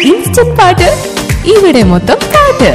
Instant പാട്ട് ഇവിടെ മൊത്തം പാട്ട്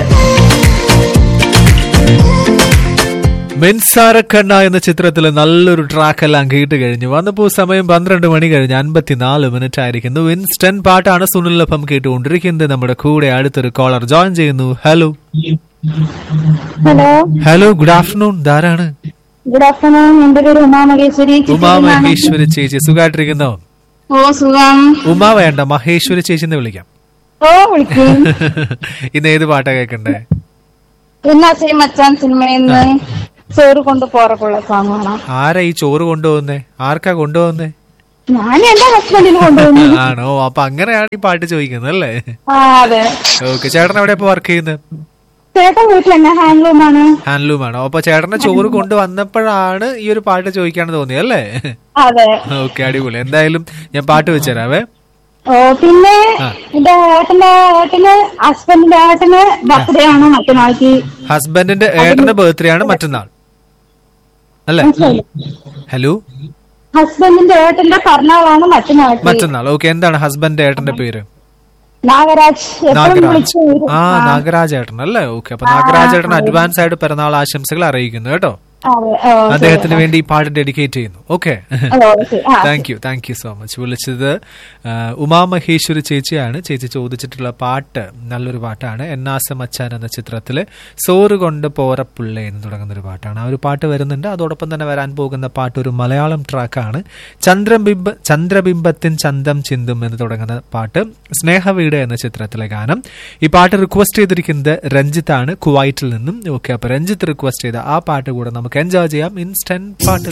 മെൻസാരക്കണ്ണ എന്ന ചിത്രത്തിൽ നല്ലൊരു ട്രാക്ക് എല്ലാം കേട്ട് കഴിഞ്ഞു വന്നപ്പോ സമയം പന്ത്രണ്ട് മണി കഴിഞ്ഞ് അൻപത്തിനാല് മിനിറ്റ് ആയിരിക്കുന്നു ഇൻസ്റ്റന്റ് പാട്ടാണ് സുനിലൊപ്പം കേട്ടുകൊണ്ടിരിക്കുന്നത് നമ്മുടെ കൂടെ അടുത്തൊരു കോളർ ജോയിൻ ചെയ്യുന്നു hello hello hello good afternoon ധാരാണ് ഗുഡ് ആഫ്റ്റർനൂൺ എന്റെ പേര് ഉമാ മഹേശ്വരി ഉമാ മഹേശ്വരി ചേച്ചി സുഖമായിട്ടിരിക്കുന്നോ ഓ സുഖം ഉമ വേണ്ട മഹേശ്വരി ചേച്ചിന്ന് വിളിക്കാം ഓ വിളിക്കും ഇന്ന് ഏത് പാട്ടാ കേൾക്കണ്ടേ ഇന്നാസേ മച്ചാൻ സിനിമയിൽ നിന്ന് ചോറ് കൊണ്ട് പോറക്കുള്ള സോങ് വേണം ആരാ ഈ ചോറ് കൊണ്ടുപോകുന്നേ ആർക്കാ കൊണ്ടുപോകുന്നേ ഞാൻ എന്റെ ഹസ്ബൻഡിന് കൊണ്ടുവന്നു ആണോ അപ്പൊ അങ്ങനെയാണ് ഈ പാട്ട് ചോദിക്കുന്നത് അല്ലേ ആ അതെ ഓക്കെ ചേട്ടൻ എവിടെ ഇപ്പൊ വർക്ക് ചെയ്യുന്നത് ചേട്ടൻ വീട്ടിൽ തന്നെ ഹാൻഡ്ലൂം ആണ് ഹാൻഡ്ലൂം ആണോ അപ്പൊ ചേട്ടന്റെ ചോറ് കൊണ്ടുവന്നപ്പോഴാണ് ഈ ഒരു പാട്ട് ചോദിക്കാന്ന് തോന്നിയത് അല്ലേ അതെ ഓക്കെ അടിപൊളി എന്തായാലും ഞാൻ പാട്ട് വെച്ചുതരാവേ ഓ പിന്നെ ആ. എന്റെ ഏട്ടന്റെ ഏട്ടന് ഹസ്ബൻഡിന്റെ ഏട്ടന് ബർത്ത്ഡേ ആണ് മറ്റന്നാൾക്ക് ഹസ്ബൻഡിന്റെ ഏട്ടന്റെ ബർത്ത്ഡേ ആണ് മറ്റന്നാൾ അല്ലേ മനസ്സിലായില്ലേ? ഹലോ ഹസ്ബൻഡിന്റെ ഏട്ടന്റെ പിറന്നാളാണ് മറ്റന്നാൾക്ക് മറ്റന്നാൾ ഓക്കെ എന്താണ് ഹസ്ബൻഡിന്റെ ഏട്ടന്റെ പേര് നാഗരാജ് എപ്പോഴും നാഗരാജ് വിളിച്ചു വരും. ആ ആ. നാഗരാജ് ഏട്ടൻ അല്ലേ ഓക്കെ അപ്പൊ നാഗരാജ് ഏട്ടൻ അഡ്വാൻസ് ആയിട്ട് പിറന്നാൾ ആശംസകൾ അറിയിക്കുന്നു കേട്ടോ അതെ ഓ ശരി. അദ്ദേഹത്തിന് വേണ്ടി ഈ പാട്ട് ഡെഡിക്കേറ്റ് ചെയ്യുന്നു ഓക്കെ ഓ ശരി ആ thank you thank you so much വിളിച്ചത് ആ, ഉമാ മഹേശ്വരി ചേച്ചിയാണ് ചേച്ചി ചോദിച്ചിട്ടുള്ള പാട്ട് നല്ലൊരു പാട്ടാണ് എന്നാസ മച്ചാൻ എന്ന ചിത്രത്തിലെ സോറ് കൊണ്ട് പോറപ്പുള്ള എന്ന് തുടങ്ങുന്ന ഒരു പാട്ടാണ് ആ ഒരു പാട്ട് വരുന്നുണ്ട് അതോടൊപ്പം തന്നെ വരാൻ പോകുന്ന പാട്ട് ഒരു മലയാളം ട്രാക്കാണ് ചന്ദ്രബിംബ ചന്ദ്രബിംബത്തിൻ ചന്തം ചിന്തും എന്ന് തുടങ്ങുന്ന പാട്ട് സ്നേഹവീട് എന്ന ചിത്രത്തിലെ ഗാനം ഈ പാട്ട് റിക്വസ്റ്റ് ചെയ്തിരിക്കുന്നത് രഞ്ജിത്താണ് കുവൈറ്റിൽ നിന്നും ഓക്കെ അപ്പൊ രഞ്ജിത്ത് റിക്വസ്റ്റ് ചെയ്ത ആ പാട്ട് കൂടെ നമുക്ക് എൻജോയ് ചെയ്യാം ഇൻസ്റ്റന്റ് പാട്ട്